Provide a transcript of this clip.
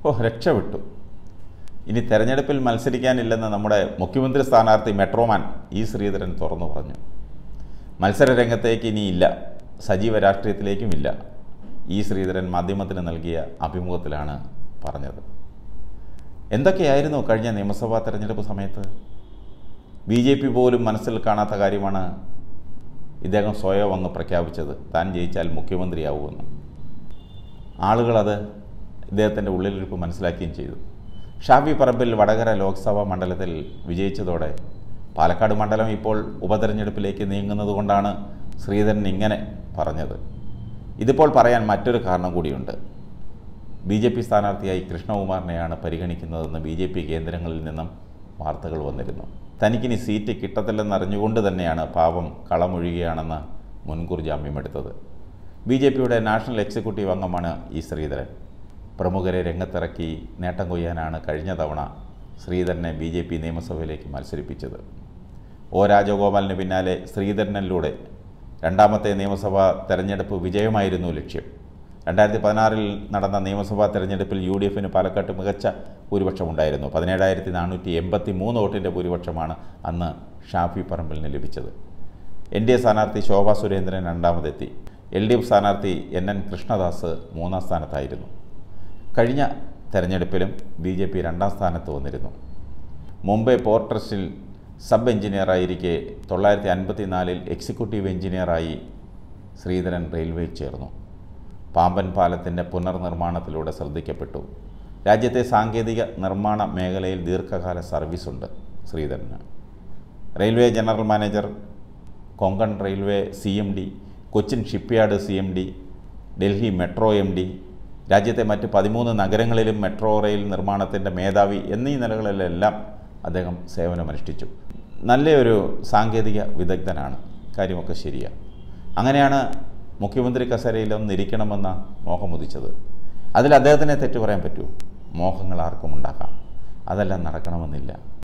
ഓ രക്ഷപ്പെട്ടു ഇനി തെരഞ്ഞെടുപ്പിൽ മത്സരിക്കാനില്ലെന്ന് നമ്മുടെ മുഖ്യമന്ത്രി സ്ഥാനാർത്ഥി മെട്രോമാൻ ഇ ശ്രീധരൻ തുറന്നു പറഞ്ഞു മത്സര രംഗത്തേക്ക് ഇനിയില്ല സജീവ രാഷ്ട്രീയത്തിലേക്കും ഇല്ല ഇ ശ്രീധരൻ മാധ്യമത്തിന് നൽകിയ അഭിമുഖത്തിലാണ് പറഞ്ഞത് എന്തൊക്കെയായിരുന്നു കഴിഞ്ഞ നിയമസഭാ തെരഞ്ഞെടുപ്പ് സമയത്ത് ബി ജെ പി പോലും മനസ്സിൽ കാണാത്ത കാര്യമാണ് ഇദ്ദേഹം സ്വയം അങ്ങ് പ്രഖ്യാപിച്ചത് താൻ ജയിച്ചാൽ മുഖ്യമന്ത്രിയാവുമെന്ന് ആളുകളത് ഇദ്ദേഹത്തിൻ്റെ ഉള്ളിലിരിപ്പ് മനസ്സിലാക്കുകയും ചെയ്തു ഷാഫി പറമ്പിൽ വടകര ലോക്സഭാ മണ്ഡലത്തിൽ വിജയിച്ചതോടെ പാലക്കാട് മണ്ഡലം ഇപ്പോൾ ഉപതെരഞ്ഞെടുപ്പിലേക്ക് നീങ്ങുന്നത് കൊണ്ടാണ് ശ്രീധരൻ ഇങ്ങനെ പറഞ്ഞത് ഇതിപ്പോൾ പറയാൻ മറ്റൊരു കാരണം കൂടിയുണ്ട് ബി ജെ പി സ്ഥാനാർത്ഥിയായി കൃഷ്ണകുമാറിനെയാണ് പരിഗണിക്കുന്നതെന്ന് ബി ജെ പി കേന്ദ്രങ്ങളിൽ നിന്നും വാർത്തകൾ വന്നിരുന്നു തനിക്കിനി സീറ്റ് കിട്ടത്തില്ലെന്നറിഞ്ഞുകൊണ്ട് തന്നെയാണ് പാവം കളമൊഴിയുകയാണെന്ന് മുൻകൂർ ജാമ്യമെടുത്തത് ബി ജെ പിയുടെ നാഷണൽ എക്സിക്യൂട്ടീവ് അംഗമാണ് ഈ ശ്രീധരൻ പ്രമുഖരെ രംഗത്തിറക്കി നേട്ടം കൊയ്യാനാണ് കഴിഞ്ഞ തവണ ശ്രീധരനെ ബി ജെ പി നിയമസഭയിലേക്ക് മത്സരിപ്പിച്ചത് ഒ രാജഗോപാലിന് പിന്നാലെ ശ്രീധരനിലൂടെ രണ്ടാമത്തെ നിയമസഭാ തെരഞ്ഞെടുപ്പ് വിജയമായിരുന്നു ലക്ഷ്യം രണ്ടായിരത്തി പതിനാറിൽ നടന്ന നിയമസഭാ തെരഞ്ഞെടുപ്പിൽ യു ഡി എഫിന് പാലക്കാട്ട് മികച്ച ഭൂരിപക്ഷമുണ്ടായിരുന്നു പതിനേഴായിരത്തി നാനൂറ്റി എൺപത്തി മൂന്ന് വോട്ടിൻ്റെ ഭൂരിപക്ഷമാണ് അന്ന് ഷാഫി പറമ്പിലിന് ലഭിച്ചത് എൻ ഡി എ സ്ഥാനാർത്ഥി ശോഭാ സുരേന്ദ്രൻ രണ്ടാമതെത്തി എൽ ഡി എഫ് സ്ഥാനാർത്ഥി എൻ എൻ കൃഷ്ണദാസ് മൂന്നാം സ്ഥാനത്തായിരുന്നു കഴിഞ്ഞ തെരഞ്ഞെടുപ്പിലും ബി ജെ പി രണ്ടാം സ്ഥാനത്ത് വന്നിരുന്നു മുംബൈ പോർട്ട് ട്രസ്റ്റിൽ സബ് എഞ്ചിനീയറായിരിക്കെ തൊള്ളായിരത്തി അൻപത്തി നാലിൽ എക്സിക്യൂട്ടീവ് എഞ്ചിനീയറായി ശ്രീധരൻ റെയിൽവേയിൽ ചേർന്നു പാമ്പൻ പാലത്തിൻ്റെ പുനർനിർമ്മാണത്തിലൂടെ ശ്രദ്ധിക്കപ്പെട്ടു രാജ്യത്തെ സാങ്കേതിക നിർമ്മാണ മേഖലയിൽ ദീർഘകാല സർവീസുണ്ട് ശ്രീധരന് railway general manager Konkan railway C M D Cochin shipyard C M D Delhi metro M D രാജ്യത്തെ മറ്റ് പതിമൂന്ന് നഗരങ്ങളിലും മെട്രോ റെയിൽ നിർമ്മാണത്തിൻ്റെ മേധാവി എന്നീ നിലകളിലെല്ലാം അദ്ദേഹം സേവനമനുഷ്ഠിച്ചു നല്ലൊരു സാങ്കേതിക വിദഗ്ധനാണ് കാര്യമൊക്കെ ശരിയാണ് അങ്ങനെയാണ് മുഖ്യമന്ത്രി കസേരയിലൊന്ന് ഇരിക്കണമെന്ന മോഹമുദിച്ചത് അതിൽ അദ്ദേഹത്തിനെ തെറ്റു പറയാൻ പറ്റുമോ മോഹങ്ങൾ ആർക്കും ഉണ്ടാക്കാം അതെല്ലാം നടക്കണമെന്നില്ല